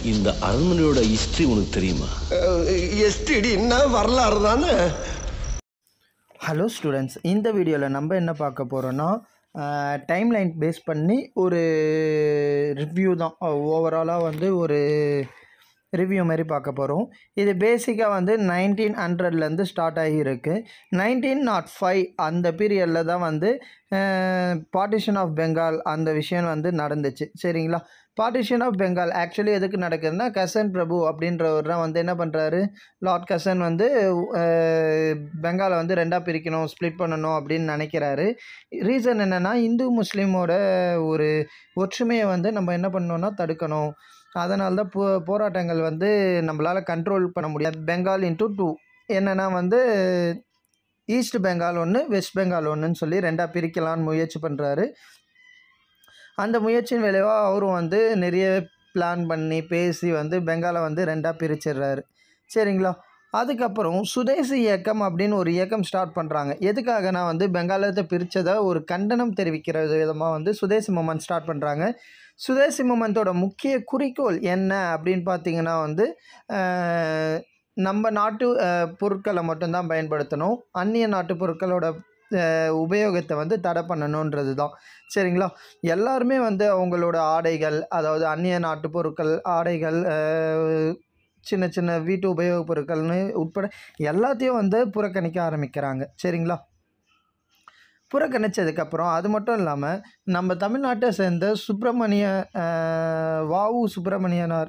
இந்த அரண்மனையோட ஹிஸ்டரி உனக்கு தெரியுமா எஸ்டிடின்னா வரலாறு தானே ஹலோ ஸ்டூடெண்ட்ஸ் இந்த வீடியோவில் நம்ம என்ன பார்க்க போகிறோன்னா டைம் லைன் பேஸ் பண்ணி ஒரு ரிவ்யூ தான் ஓவராலாக வந்து ஒரு ரிவ்யூ மாதிரி பார்க்க போகிறோம் இது பேசிக்காக வந்து நைன்டீன் ஹண்ட்ரட்லேருந்து ஸ்டார்ட் ஆகியிருக்கு நைன்டீன் நாட் ஃபைவ் அந்த பீரியடில் தான் வந்து பார்ட்டிஷன் ஆஃப் பெங்கால் அந்த விஷயம் வந்து நடந்துச்சு சரிங்களா பார்ட்டிஷன் ஆஃப் பெங்கால் ஆக்சுவலி எதுக்கு நடக்குதுன்னா கசன் பிரபு அப்படின்றவர் தான் வந்து என்ன பண்ணுறாரு லார்ட் கசன் வந்து அஹ், பெங்காலை வந்து ரெண்டாக பிரிக்கணும் ஸ்ப்ளிட் பண்ணணும் அப்படின்னு நினைக்கிறாரு ரீசன் என்னென்னா இந்து முஸ்லீமோட ஒரு ஒற்றுமையை வந்து நம்ம என்ன பண்ணோம்னா தடுக்கணும் அதனால தான் போ போராட்டங்கள் வந்து நம்மளால் கண்ட்ரோல் பண்ண முடியாது பெங்கால் இன்ட்டு டூ என்னென்னா வந்து ஈஸ்ட் பெங்கால் ஒன்று வெஸ்ட் பெங்கால் ஒன்றுன்னு சொல்லி ரெண்டாக பிரிக்கலான்னு முயற்சி பண்ணுறாரு அந்த முயற்சியின் விளைவாக அவரும் வந்து நிறைய பிளான் பண்ணி பேசி வந்து பெங்காலை வந்து ரெண்டாக பிரிச்சிடுறாரு சரிங்களா அதுக்கப்புறம் சுதேசி இயக்கம் அப்படின்னு ஒரு இயக்கம் ஸ்டார்ட் பண்ணுறாங்க எதுக்காகனா வந்து பெங்காலத்தை பிரித்ததை ஒரு கண்டனம் தெரிவிக்கிற விதமாக வந்து சுதேசி மூமெண்ட் ஸ்டார்ட் பண்ணுறாங்க சுதேசி மூமெண்ட்டோட முக்கிய குறிக்கோள் என்ன அப்படின்னு பார்த்தீங்கன்னா வந்து அஹ், நம்ம நாட்டு அஹ், பொருட்களை மட்டும்தான் பயன்படுத்தணும் அந்நிய நாட்டு பொருட்களோட அஹ், உபயோகத்தை வந்து தடை பண்ணணுன்றது தான் சரிங்களா எல்லாருமே வந்து அவங்களோட ஆடைகள் அதாவது அந்நிய நாட்டு பொருட்கள் ஆடைகள் அஹ், சின்ன சின்ன வீட்டு உபயோகப் பொருட்கள்னு உட்பட எல்லாத்தையும் வந்து புறக்கணிக்க ஆரம்பிக்கிறாங்க சரிங்களா புறக்கணிச்சதுக்கப்புறம் அது மட்டும் இல்லாமல் நம்ம தமிழ்நாட்டை சேர்ந்த சுப்பிரமணிய அஹ், வாவு சுப்பிரமணியனார்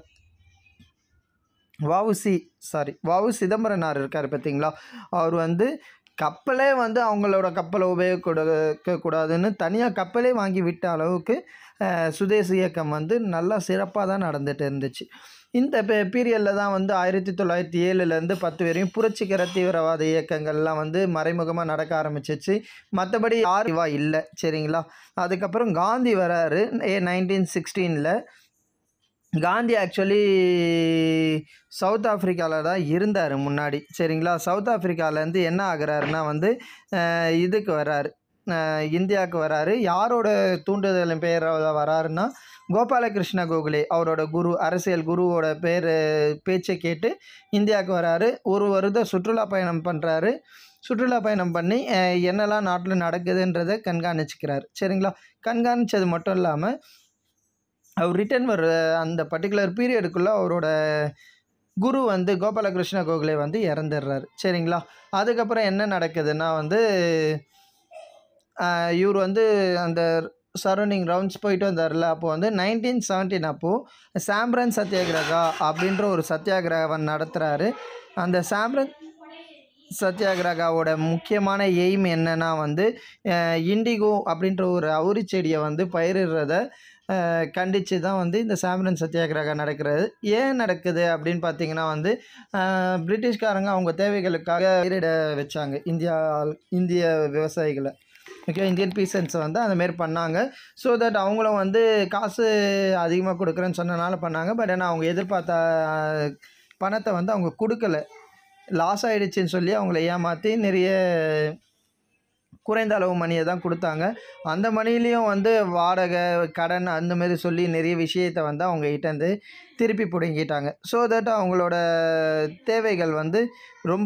வாவுசி சாரி வாவு சிதம்பரனார் இருக்கார் பார்த்தீங்களா அவர் வந்து கப்பலே வந்து அவங்களோட கப்பலை உபயோகிக்கக்கூடாதுன்னு தனியாக கப்பலே வாங்கி விட்ட அளவுக்கு அஹ், சுதேசி இயக்கம் வந்து நல்லா சிறப்பாக தான் நடந்துட்டு இருந்துச்சு இந்த பீரியடில் தான் வந்து ஆயிரத்தி தொள்ளாயிரத்தி ஏழுலேருந்து பத்து வரையும் புரட்சிகர தீவிரவாத இயக்கங்கள்லாம் வந்து மறைமுகமாக நடக்க ஆரம்பிச்சிச்சு மற்றபடி யாருவா இல்லை சரிங்களா அதுக்கப்புறம் காந்தி வராரு ஏ நைன்டீன் சிக்ஸ்டீனில் காந்தி ஆக்சுவலி சவுத் ஆஃப்ரிக்காவில் தான் இருந்தார் முன்னாடி சரிங்களா சவுத் ஆஃப்ரிக்காவிலேருந்து என்ன ஆகுறாருன்னா வந்து அஹ், இதுக்கு வராரு அஹ், இந்தியாவுக்கு வராரு யாரோட தூண்டுதலின் பெயரில் வராருன்னா கோபாலகிருஷ்ண கோகலே அவரோட குரு அரசியல் குருவோட பேர் பேச்சை கேட்டு இந்தியாவுக்கு வராரு ஒரு வருடம் சுற்றுலா பயணம் பண்ணுறாரு சுற்றுலா பயணம் பண்ணி அஹ், என்னெல்லாம் நாட்டில் நடக்குதுன்றதை கண்காணிச்சுக்கிறார் சரிங்களா கண்காணிச்சது மட்டும் இல்லாமல் அவர் ரிட்டர்ன் வர அந்த பர்டிகுலர் பீரியடுக்குள்ளே அவரோட குரு வந்து கோபாலகிருஷ்ண கோகலே வந்து இறந்துடுறாரு சரிங்களா அதுக்கப்புறம் என்ன நடக்குதுன்னா வந்து ஆஹ், இவர் வந்து அந்த சரௌண்டிங் ரவுண்ட்ஸ் போயிட்டு வந்தார்ல அப்போ வந்து நைன்டீன் செவன்டீன் அப்போது சாம்ரன் சத்தியாகிரகா அப்படின்ற ஒரு சத்தியாகிரகம் நடத்துகிறாரு அந்த சாம்ரன் சத்தியாகிரகாவோட முக்கியமான எய்ம் என்னன்னா வந்து அஹ், இண்டிகோ அப்படின்ற ஒரு அவுரி செடியை வந்து பயிரிடுறத அஹ், கண்டித்து தான் வந்து இந்த சாம்ரன் சத்தியாகிரகா நடக்கிறது ஏன் நடக்குது அப்படின்னு பார்த்தீங்கன்னா வந்து அஹ், பிரிட்டிஷ்காரங்க அவங்க தேவைகளுக்காக பயிரிட வச்சாங்க இந்தியா இந்திய விவசாயிகளை ஓகே இந்தியன் பீசன்ஸை வந்து அந்த மாரி பண்ணாங்க ஸோ தட் அவங்களும் வந்து காசு அதிகமாக கொடுக்குறேன்னு சொன்னனால பண்ணாங்க பட் ஆனால் அவங்க எதிர்பார்த்த அஹ், பணத்தை வந்து அவங்க கொடுக்கல லாஸ் ஆயிடுச்சுன்னு சொல்லி அவங்கள ஏமாற்றி நிறைய குறைந்த அளவு மணியை தான் கொடுத்தாங்க அந்த மணிலையும் வந்து வாடகை கடன் அந்த மாதிரி சொல்லி நிறைய விஷயத்தை வந்து அவங்க கிட்டேருந்து திருப்பி பிடுங்கிட்டாங்க ஸோ தட் அவங்களோட தேவைகள் வந்து ரொம்ப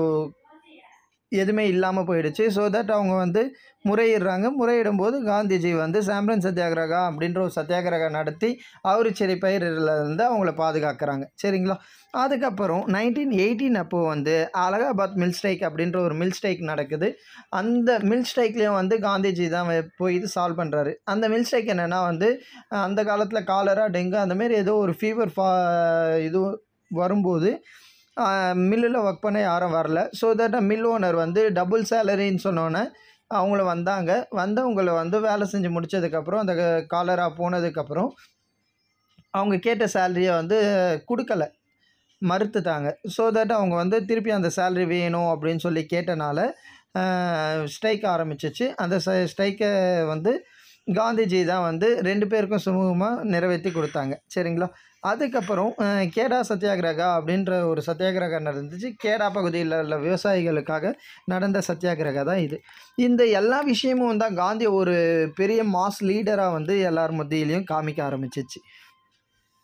எதுவுமே இல்லாமல் போயிடுச்சு ஸோ தட் அவங்க வந்து முறையிடுறாங்க முறையிடும் போது காந்திஜி வந்து சாம்ரன் சத்தியாகிரகா அப்படின்ற ஒரு சத்தியாகிரகா நடத்தி ஆவுரிச்செடி பயிரிடலேருந்து அவங்கள பாதுகாக்கிறாங்க சரிங்களா அதுக்கப்புறம் நைன்டீன் எயிட்டீன் அப்போது வந்து அலகாபாத் மில் ஸ்ட்ரைக் அப்படின்ற ஒரு மில் ஸ்ட்ரைக் நடக்குது அந்த மில் ஸ்ட்ரைக்லேயும் வந்து காந்திஜி தான் வ- போய் இது சால்வ் பண்ணுறாரு அந்த மில் ஸ்ட்ரைக் என்னென்னா வந்து அஹ், அந்த காலத்தில் காலரா டெங்கு அந்த மாதிரி ஏதோ ஒரு ஃபீவர் ஃபா இது வரும்போது மில்லில் ஒர்க் பண்ண யாரும் வரல ஸோ தட் மில் ஓனர் வந்து டபுள் சேலரின்னு சொன்னோன்னே அவங்கள வந்தாங்க வந்தவங்களை வந்து வேலை செஞ்சு முடிச்சதுக்கப்புறம் அந்த காலரா போனதுக்கப்புறம் அவங்க கேட்ட சேலரியை வந்து கொடுக்கல மறுத்துட்டாங்க ஸோ தட் அவங்க வந்து திருப்பி அந்த சேலரி வேணும் அப்படின்னு சொல்லி கேட்டனால ஸ்ட்ரைக் ஆரம்பிச்சிச்சு அந்த ஸ்ட்ரைக்கை வந்து காந்திஜி தான் வந்து ரெண்டு பேருக்கும் சுமூகமாக நிறைவேற்றி கொடுத்தாங்க சரிங்களா அதுக்கப்புறம் அஹ், கேடா சத்தியாகிரகா அப்படின்ற ஒரு சத்தியாகிரகா நடந்துச்சு கேடா பகுதியில் உள்ள விவசாயிகளுக்காக நடந்த சத்தியாகிரகா தான் இது இந்த எல்லா விஷயமும் தான் காந்தி ஒரு பெரிய மாஸ் லீடராக வந்து எல்லார் மத்தியிலையும் காமிக்க ஆரம்பிச்சிச்சு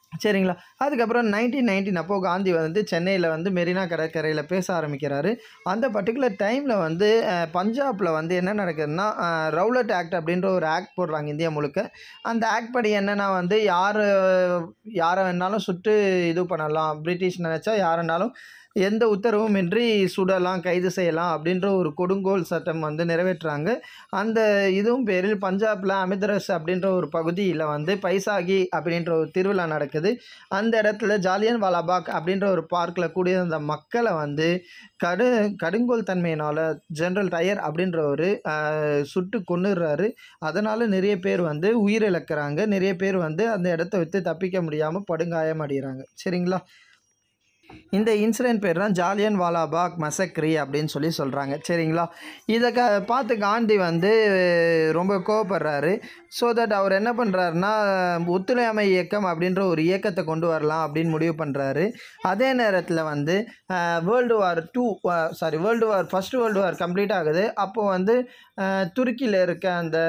சரிங்களா அதுக்கப்புறம் நைன்டீன் நைன்டீன் அப்போது காந்தி வந்து சென்னையில் வந்து மெரினா கடற்கரையில் பேச ஆரம்பிக்கிறாரு அந்த பர்டிகுலர் டைமில் வந்து பஞ்சாபில் வந்து என்ன நடக்குதுன்னா அஹ், ரவுலட் ஆக்ட் அப்படின்ற ஒரு ஆக்ட் போடுறாங்க இந்தியா முழுக்க அந்த ஆக்ட் படி என்னென்னா வந்து யார் யாரை வேணாலும் சுட்டு இது பண்ணலாம் பிரிட்டிஷ் நினச்சா யாருனாலும் எந்த உத்தரவும் இன்றி சுடலாம் கைது செய்யலாம் அப்படின்ற ஒரு கொடுங்கோல் சட்டம் வந்து நிறைவேற்றுறாங்க அந்த இதுவும் பேரில் பஞ்சாபில் அமிர்தரஸ் அப்படின்ற ஒரு பகுதியில் வந்து பைசாகி அப்படின்ற ஒரு திருவிழா நடக்குது அந்த இடத்துல ஜாலியன் வாலாபாக் அப்படின்ற ஒரு பார்க்கில் கூடியிருந்த மக்களை வந்து கடு கடுங்கோல் தன்மையினால் ஜென்ரல் டயர் அப்படின்ற ஒரு ஆஹ், சுட்டு கொன்னுடுறாரு அதனால் நிறைய பேர் வந்து உயிரிழக்கிறாங்க நிறைய பேர் வந்து அந்த இடத்த விட்டு தப்பிக்க முடியாமல் படுகாயம் அடைகிறாங்க சரிங்களா இந்த இன்சிடென்ட் பேர் தான் ஜாலியன் வாலாபாக் மசக்ரி அப்படின்னு சொல்லி சொல்கிறாங்க சரிங்களா இதை க பார்த்து காந்தி வந்து ரொம்ப கோவப்படுறாரு ஸோ தட் அவர் என்ன பண்ணுறாருன்னா ஒத்துழையாமை இயக்கம் அப்படின்ற ஒரு இயக்கத்தை கொண்டு வரலாம் அப்படின்னு முடிவு பண்ணுறாரு அதே நேரத்தில் வந்து world war two sorry world war first world war complete ஆகுது அப்போது வந்து துருக்கியில் இருக்க அந்த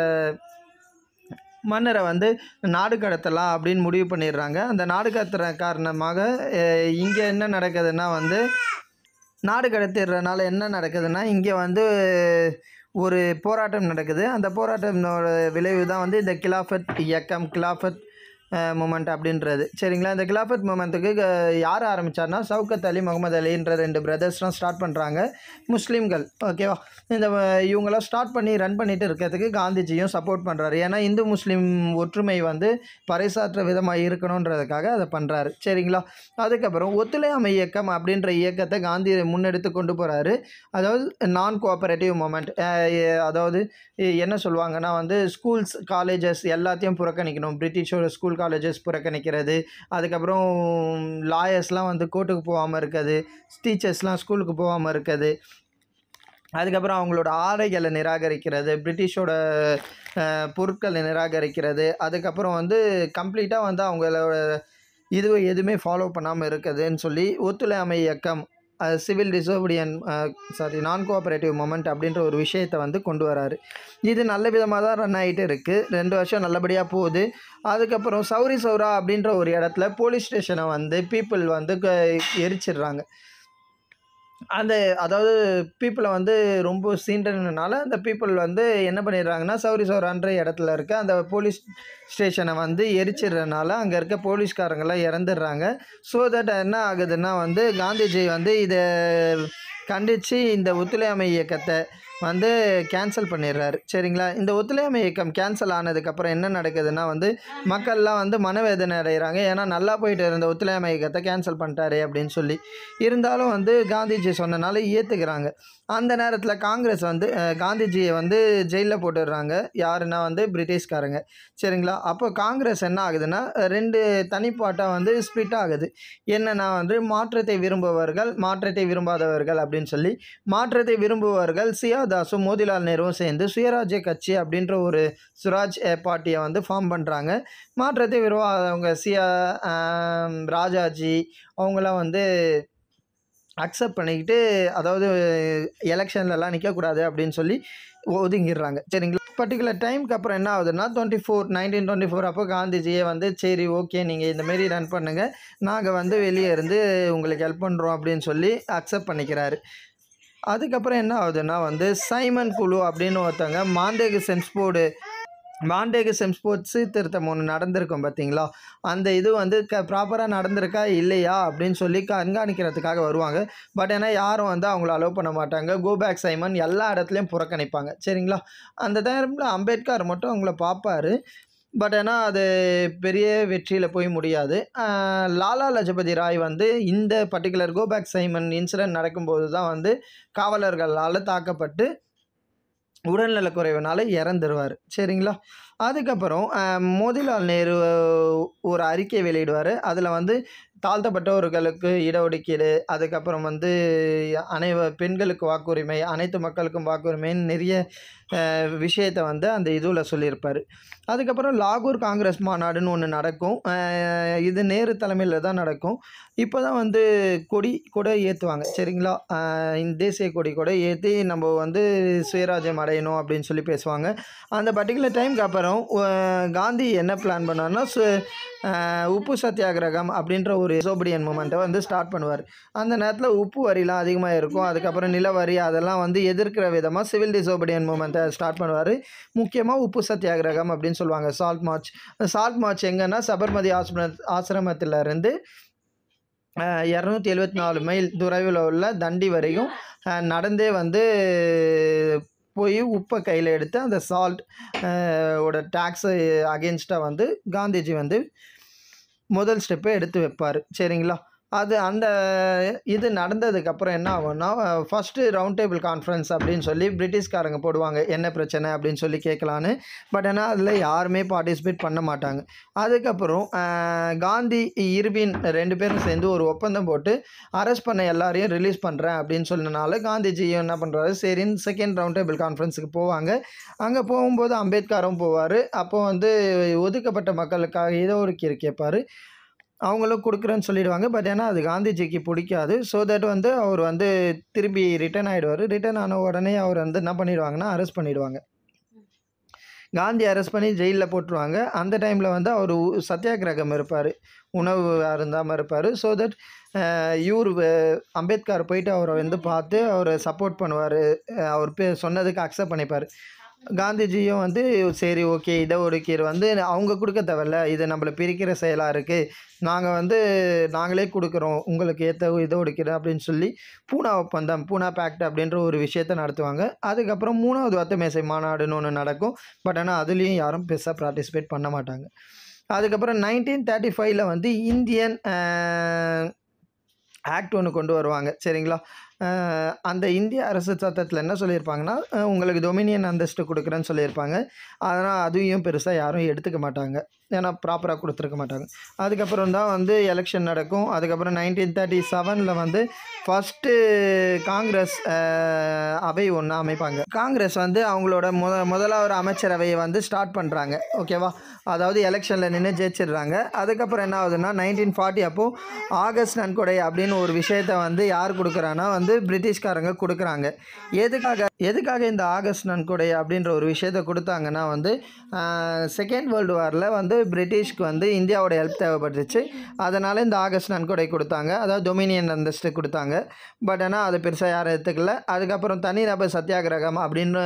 மன்னரை வந்து நாடு கடத்தலாம் அப்படின்னு முடிவு பண்ணிடுறாங்க அந்த நாடு கடத்துற காரணமாக இங்கே என்ன நடக்குதுன்னா வந்து நாடு கடத்திடுறதுனால என்ன நடக்குதுன்னா இங்கே வந்து ஒரு போராட்டம் நடக்குது அந்த போராட்டத்தோட விளைவு தான் வந்து இந்த கிலாஃபத் இயக்கம் கிலாஃபத் மூமெண்ட் அப்படின்றது சரிங்களா இந்த கிலாஃபத் மூமெண்ட்டுக்கு யார் ஆரம்பித்தார்னா சவுக்கத் அலி முகமது அலின்ற ரெண்டு பிரதர்ஸ்லாம் ஸ்டார்ட் பண்ணுறாங்க முஸ்லீம்கள் ஓகேவா இந்த அஹ், இவங்களாம் ஸ்டார்ட் பண்ணி ரன் பண்ணிட்டு இருக்கிறதுக்கு காந்திஜியும் சப்போர்ட் பண்ணுறாரு ஏன்னா இந்து முஸ்லீம் ஒற்றுமை வந்து பறைசாற்ற விதமாக இருக்கணுன்றதுக்காக அதை பண்ணுறாரு சரிங்களா அதுக்கப்புறம் ஒத்துழையாமை இயக்கம் அப்படின்ற இயக்கத்தை காந்தி முன்னெடுத்து கொண்டு போகிறாரு அதாவது நான் கோஆபரேட்டிவ் மூமெண்ட் அதாவது எ- என்ன சொல்லுவாங்கன்னா வந்து ஸ்கூல்ஸ் காலேஜஸ் எல்லாத்தையும் புறக்கணிக்கணும் பிரிட்டிஷோட ஸ்கூல் காலேஜஸ் புறக்கணிக்கிறது அதுக்கப்புறம் லாயர்ஸ்லாம் வந்து கோர்ட்டுக்கு போகாமல் இருக்குது டீச்சர்ஸ்லாம் ஸ்கூலுக்கு போகாமல் இருக்குது அதுக்கப்புறம் அவங்களோட ஆடைகளை நிராகரிக்கிறது பிரிட்டிஷோட அஹ், பொருட்களை நிராகரிக்கிறது அதுக்கப்புறம் வந்து கம்ப்ளீட்டாக வந்து அவங்களோட இது எதுவுமே ஃபாலோ பண்ணாமல் இருக்குதுன்னு சொல்லி ஒத்துழையாமை இயக்கம் civil disobedience sorry non cooperative movement அப்படின்ற ஒரு விஷயத்தை வந்து கொண்டு வராரு இது நல்ல விதமாக தான் ரன் ஆகிட்டு இருக்குது ரெண்டு வருஷம் நல்லபடியாக போகுது அதுக்கப்புறம் சௌரி சௌரா அப்படின்ற ஒரு இடத்துல போலீஸ் ஸ்டேஷனை வந்து பீப்புள் வந்து க- எரிச்சிடுறாங்க அந்த அதாவது பீப்புளை வந்து ரொம்ப சீண்டனால அந்த பீப்புள் வந்து என்ன பண்ணிடுறாங்கன்னா சௌரி சௌரான்ற இடத்துல இருக்க அந்த போலீஸ் ஸ்டேஷனை வந்து எரிச்சிடுறதுனால அங்கே இருக்க போலீஸ்காரங்களாம் இறந்துடுறாங்க ஸோ தட் என்ன ஆகுதுன்னா வந்து காந்திஜி வந்து இதை கண்டித்து இந்த ஒத்துழையாமை இயக்கத்தை வந்து கேன்சல் பண்ணிடுறாரு சரிங்களா இந்த ஒத்துழையாமை இயக்கம் கேன்சல் ஆனதுக்கப்புறம் என்ன நடக்குதுன்னா வந்து மக்கள்லாம் வந்து மனவேதனை அடைகிறாங்க ஏன்னா நல்லா போயிட்டு இருந்த ஒத்துழையாமை இயக்கத்தை கேன்சல் பண்ணிட்டாரு அப்படின்னு சொல்லி இருந்தாலும் வந்து காந்திஜி சொன்னனால ஏற்றுக்கிறாங்க அந்த நேரத்தில் காங்கிரஸ் வந்து அஹ், காந்திஜியை வந்து ஜெயிலில் போட்டுடுறாங்க யாருன்னா வந்து பிரிட்டிஷ்காரங்க சரிங்களா அப்போ காங்கிரஸ் என்ன ஆகுதுன்னா ரெண்டு தனிப்பாட்டாக வந்து ஸ்ப்ளிட் ஆகுது என்னன்னா வந்து மாற்றத்தை விரும்புபவர்கள் மாற்றத்தை விரும்பாதவர்கள் அப்படின்னு சொல்லி மாற்றத்தை விரும்புபவர்கள் சியாதாஸும் மோதிலால் நேருவும் சேர்ந்து சுயராஜ்ய கட்சி அப்படின்ற ஒரு சுராஜ் பார்ட்டியை வந்து ஃபார்ம் பண்ணுறாங்க மாற்றத்தை விரும்பாதவங்க சியா ஆம், ராஜாஜி அவங்களாம் வந்து அக்செப்ட் பண்ணிக்கிட்டு அதாவது எலெக்ஷன்லலாம் நிற்கக்கூடாது அப்படின்னு சொல்லி ஒதுங்கிடுறாங்க சரிங்களா பர்டிகுலர் டைம்க்கு அப்புறம் என்ன ஆகுதுன்னா twenty four nineteen twenty four அப்போ காந்திஜியை வந்து சரி ஓகே நீங்கள் இந்தமாரி ரன் பண்ணுங்கள் நாங்கள் வந்து வெளியே இருந்து உங்களுக்கு ஹெல்ப் பண்ணுறோம் அப்படின்னு சொல்லி அக்செப்ட் பண்ணிக்கிறாரு அதுக்கப்புறம் என்ன ஆகுதுன்னா வந்து சைமன் குழு அப்படின்னு ஒருத்தவங்க மாண்டேகு சென்ஸ்போர்டு மாண்டேகு செம்ஸ்போர்ட் சீர்திருத்தம் ஒன்று நடந்திருக்கும் பார்த்தீங்களா அந்த இது வந்து க ப்ராப்பராக நடந்திருக்கா இல்லையா அப்படின்னு சொல்லி கண்காணிக்கிறதுக்காக வருவாங்க பட் ஏன்னா யாரும் வந்து அவங்கள அலோவ் பண்ண மாட்டாங்க கோ பேக் சைமன் எல்லா இடத்துலையும் புறக்கணிப்பாங்க சரிங்களா அந்த டைமில் அம்பேத்கர் மட்டும் அவங்கள பார்ப்பாரு பட் ஆனால் அது பெரிய வெற்றியில் போய் முடியாது ஆஹ் லாலா லஜபதி ராய் வந்து இந்த particular go back Simon incident நடக்கும்போது தான் வந்து காவலர்களால் தாக்கப்பட்டு உடல்நலக்குறைவினால இறந்துருவார் சரிங்களா அதுக்கப்புறம் ஆஹ், மோதிலால் நேரு ஒரு அறிக்கை வெளியிடுவார் அதில் வந்து தாழ்த்தப்பட்டவர்களுக்கு இடஒதுக்கீடு அதுக்கப்புறம் வந்து அனைவ பெண்களுக்கு வாக்குரிமை அனைத்து மக்களுக்கும் வாக்குரிமைன்னு நிறைய அஹ், விஷயத்தை வந்து அந்த இதுவில் சொல்லியிருப்பார் அதுக்கப்புறம் லாகூர் காங்கிரஸ் மாநாடுன்னு ஒன்று நடக்கும் அஹ், இது நேரு தலைமையில் தான் நடக்கும் இப்போ தான் வந்து கொடி கூட ஏற்றுவாங்க சரிங்களா அஹ், இந்த தேசிய கொடி கூட ஏற்றி நம்ம வந்து சுயராஜ்யம் அடையணும் அப்படின்னு சொல்லி பேசுவாங்க அந்த பர்டிகுலர் டைம்க்கு அப்புறம் அஹ், காந்தி என்ன பிளான் பண்ணார்னா சு அஹ், உப்பு சத்தியாகிரகம் அப்படின்ற ஒரு சோபடியன் மூமெண்ட்டை வந்து ஸ்டார்ட் பண்ணுவார் அந்த நேரத்தில் உப்பு வரிலாம் அதிகமாக இருக்கும் அதுக்கப்புறம் நில வரி அதெல்லாம் வந்து எதிர்க்கிற விதமாக சிவில் டிசோபடியன் மூமெண்ட்டை ஸ்டார்ட் பண்ணுவார் முக்கியமாக உப்பு சத்தியாகிரகம் அப்படின்னு சொல்லுவாங்க சால்ட் மார்ச் சால்ட் மார்ச் எங்கன்னா சபர்மதி ஆசிரம ஆசிரமத்திலிருந்து இரநூத்தி எழுபத்தி நாலு மைல் தொலைவில் உள்ள தண்டி வரையும் அஹ், நடந்தே வந்து போய் உப்பை கையில் எடுத்து அந்த சால்ட் ஓட டேக்ஸை அகேன்ஸ்டாக வந்து காந்திஜி வந்து முதல் ஸ்டெப்பை எடுத்து வைப்பார் சரிங்களா அது அந்த இது நடந்ததுக்கப்புறம் என்ன ஆகும்னா ஃபஸ்ட்டு ரவுண்ட் டேபிள் கான்ஃபரன்ஸ் அப்படின்னு சொல்லி பிரிட்டிஷ்காரங்க போடுவாங்க என்ன பிரச்சனை அப்படின்னு சொல்லி கேட்கலான்னு பட் ஆனால் அதில் யாருமே பார்ட்டிசிபேட் பண்ண மாட்டாங்க அதுக்கப்புறம் அஹ், காந்தி இருபின் ரெண்டு பேரும் சேர்ந்து ஒரு ஒப்பந்தம் போட்டு அரெஸ்ட் பண்ண எல்லாரையும் ரிலீஸ் பண்ணுறேன் அப்படின்னு சொன்னனால காந்திஜியும் என்ன பண்ணுறாரு சரின்னு செகண்ட் ரவுண்ட் டேபிள் கான்ஃபரன்ஸுக்கு போவாங்க அங்கே போகும்போது அம்பேத்கரும் போவார் அப்போ வந்து ஒதுக்கப்பட்ட மக்களுக்காக ஏதோ ஒரு கீர் கேட்பார் அவங்களும் கொடுக்குறேன்னு சொல்லிடுவாங்க பட் ஏன்னா அது காந்திஜிக்கு பிடிக்காது ஸோ தட் வந்து அவர் வந்து திரும்பி ரிட்டர்ன் ஆகிடுவார் ரிட்டர்ன் ஆன உடனே அவர் வந்து என்ன பண்ணிடுவாங்கன்னா அரெஸ்ட் பண்ணிடுவாங்க காந்தி அரெஸ்ட் பண்ணி ஜெயிலில் போட்டுருவாங்க அந்த டைமில் வந்து அவர் உ- சத்தியாகிரகம் இருப்பார் உணவு அருந்தாமல் இருப்பார் ஸோ தட் இவர் அம்பேத்கர் போயிட்டு அவரை வந்து பார்த்து அவரை சப்போர்ட் பண்ணுவார் அவர் பே சொன்னதுக்கு அக்செப்ட் பண்ணிப்பார் காந்திஜியும் வந்து சரி ஓகே இதை ஒடுக்கீர் வந்து அவங்க கொடுக்க தேவையில்ல இது நம்மளை பிரிக்கிற செயலாக இருக்குது நாங்கள் வந்து நாங்களே கொடுக்குறோம் உங்களுக்கு ஏற்ற இதை ஒடுக்கிறோம் அப்படின்னு சொல்லி பூனா ஒப்பந்தம் பூனா பேக்ட் அப்படின்ற ஒரு விஷயத்த நடத்துவாங்க அதுக்கப்புறம் மூணாவது வத்த மேசை மாநாடுன்னு ஒன்று நடக்கும் பட் ஆனால் அதுலேயும் யாரும் பெருசாக பார்ட்டிசிபேட் பண்ண மாட்டாங்க அதுக்கப்புறம் நைன்டீன் தேர்ட்டி ஃபைவ்ல வந்து இந்தியன் ஆக்ட் ஒன்று கொண்டு வருவாங்க சரிங்களா அஹ் அந்த இந்திய அரசு சட்டத்தில் என்ன சொல்லியிருப்பாங்கன்னா அஹ் உங்களுக்கு டொமினியன் அந்தஸ்து கொடுக்குறேன்னு சொல்லியிருப்பாங்க அதனால் அதையும் பெருசாக யாரும் எடுத்துக்க மாட்டாங்க ஏன்னா ப்ராப்பராக கொடுத்துருக்க மாட்டாங்க அதுக்கப்புறம் தான் வந்து எலெக்ஷன் நடக்கும் அதுக்கப்புறம் நைன்டீன் தேர்ட்டி செவனில் வந்து ஃபஸ்ட்டு காங்கிரஸ் அஹ், அவை ஒன்று அமைப்பாங்க காங்கிரஸ் வந்து அவங்களோட முத முதலாவது அமைச்சரவையை வந்து ஸ்டார்ட் பண்ணுறாங்க ஓகேவா அதாவது எலெக்ஷனில் நின்று ஜெயிச்சிடுறாங்க அதுக்கப்புறம் என்ன ஆகுதுன்னா நைன்டீன் ஃபார்ட்டி அப்போது ஆகஸ்ட் நன்கொடை அப்படின்னு ஒரு விஷயத்த வந்து யார் கொடுக்குறான்னா வந்து பிரிட்டிஷ்காரங்க கொடுக்குறாங்க எதுக்காக எதுக்காக இந்த ஆகஸ்ட் நன்கொடை அப்படின்ற ஒரு விஷயத்த கொடுத்தாங்கன்னா வந்து செகண்ட் வேர்ல்டு வாரில் வந்து பிரிட்டிஷ்க்கு வந்து இந்தியாவோட ஹெல்ப் தேவைப்பட்டுச்சு அதனால் இந்த ஆகஸ்ட் நன்கொடை கொடுத்தாங்க அதாவது டொமினியன் அந்தஸ்து கொடுத்தாங்க பட் ஆனால் அது பெருசாக யாரும் எடுத்துக்கல அதுக்கப்புறம் தனிநபர் சத்தியாகிரகம் அப்படின்னு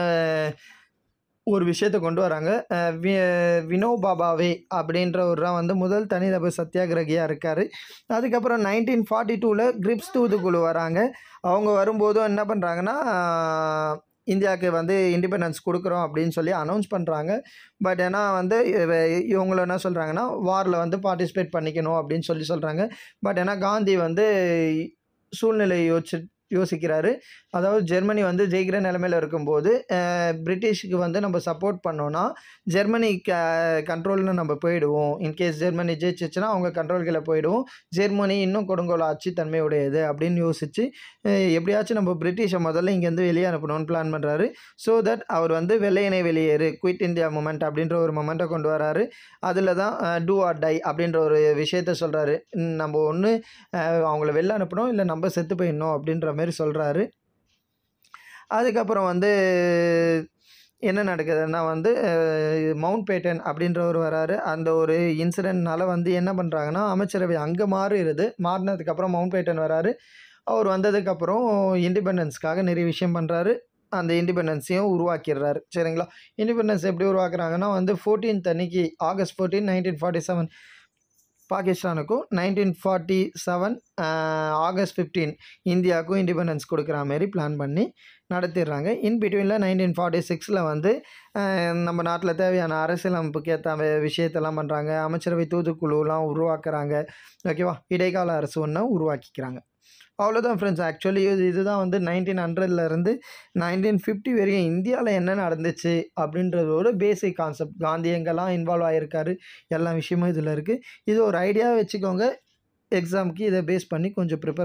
ஒரு விஷயத்தை கொண்டு வராங்க அஹ் வி வினோபாபாவே அப்படின்றவர் தான் வந்து முதல் தனிநபர் சத்தியாகிரகியாக இருக்கார் அதுக்கப்புறம் நைன்டீன் ஃபார்ட்டி டூவில் கிரிப்ஸ் தூதுக்குழு வராங்க அவங்க வரும்போதும் என்ன பண்ணுறாங்கன்னா இந்தியாவுக்கு வந்து இண்டிபெண்டன்ஸ் கொடுக்குறோம் அப்படின்னு சொல்லி அனௌன்ஸ் பண்ணுறாங்க பட் ஏன்னா வந்து இவ- இவங்கள என்ன சொல்கிறாங்கன்னா வாரில் வந்து பார்ட்டிசிபேட் பண்ணிக்கணும் அப்படின்னு சொல்லி சொல்கிறாங்க பட் ஏன்னா காந்தி வந்து சூழ்நிலையை யோசிச்சு யோசிக்கிறாரு அதாவது ஜெர்மனி வந்து ஜெயிக்கிற நிலமையில இருக்கும்போது அஹ், பிரிட்டிஷ்க்கு வந்து நம்ம சப்போர்ட் பண்ணோன்னா ஜெர்மனி க கண்ட்ரோல்னு நம்ம போயிடுவோம் இன்கேஸ் ஜெர்மனி ஜெயிச்சிச்சுன்னா அவங்க கண்ட்ரோல்களை போயிடுவோம் ஜெர்மனி இன்னும் கொடுங்கோல் ஆட்சி தன்மையுடையது அப்படின்னு யோசித்து எப்படியாச்சும் நம்ம பிரிட்டிஷை முதல்ல இங்கேருந்து வெளியே அனுப்பணும்னு பிளான் பண்ணுறாரு ஸோ தட் அவர் வந்து வெள்ளையனை வெளியேறு குயிட் இந்தியா மூமெண்ட் அப்படின்ற ஒரு மொமெண்ட்டை கொண்டு வராரு அதில் தான் டூ ஆர் டை அப்படின்ற ஒரு விஷயத்த சொல்கிறாரு நம்ம ஒன்று அவங்கள வெளில அனுப்பணும் இல்லை நம்ம செத்து போயிடணும் அப்படின்ற மாதிரி சொல்கிறாரு அதுக்கப்புறம் வந்து என்ன நடக்குதுன்னா வந்து அஹ், மவுண்ட் பேட்டன் அப்படின்றவர் வராரு அந்த ஒரு இன்சிடென்ட்னால வந்து என்ன பண்ணுறாங்கன்னா அமைச்சரவை அங்கே மாறிடுது மாறினதுக்கப்புறம் மவுண்ட் பேட்டன் வராரு அவர் வந்ததுக்கப்புறம் இண்டிபெண்டன்ஸ்க்காக நிறைய விஷயம் பண்ணுறாரு அந்த இண்டிபெண்டன்ஸையும் உருவாக்கிடுறாரு சரிங்களா இண்டிபெண்டன்ஸ் எப்படி உருவாக்குறாங்கன்னா வந்து ஃபோர்டீன்த் அன்னைக்கு August fourteen nineteen forty seven பாகிஸ்தானுக்கும் nineteen forty seven August fifteen இந்தியாவுக்கும் இண்டிபெண்டன்ஸ் கொடுக்குற மாதிரி பிளான் பண்ணி நடத்திடுறாங்க இன் பிட்வீனில் நைன்டீன் ஃபார்ட்டி சிக்ஸில் வந்து அஹ், நம்ம நாட்டில் தேவையான அரசியலமைப்புக்கு ஏற்ற விஷயத்தெல்லாம் பண்ணுறாங்க அமைச்சரவை தூதுக்குழுலாம் உருவாக்குறாங்க ஓகேவா இடைக்கால அரசு ஒன்று உருவாக்கிக்கிறாங்க அவ்வளோதான் ஃப்ரெண்ட்ஸ் ஆக்சுவலி இது இதுதான் வந்து நைன்டீன் ஹண்ட்ரட்லேருந்து நைன்டீன் ஃபிஃப்டி வரைக்கும் இந்தியாவில் என்ன நடந்துச்சு அப்படின்றது ஒரு பேசிக் கான்செப்ட் காந்தி எங்கெல்லாம் இன்வால்வ் ஆகியிருக்காரு எல்லா விஷயமும் இதில் இருக்குது இது ஒரு ஐடியா வச்சுக்கோங்க எக்ஸாமுக்கு இதை பேஸ் பண்ணி கொஞ்சம் ப்ரிப்பேர்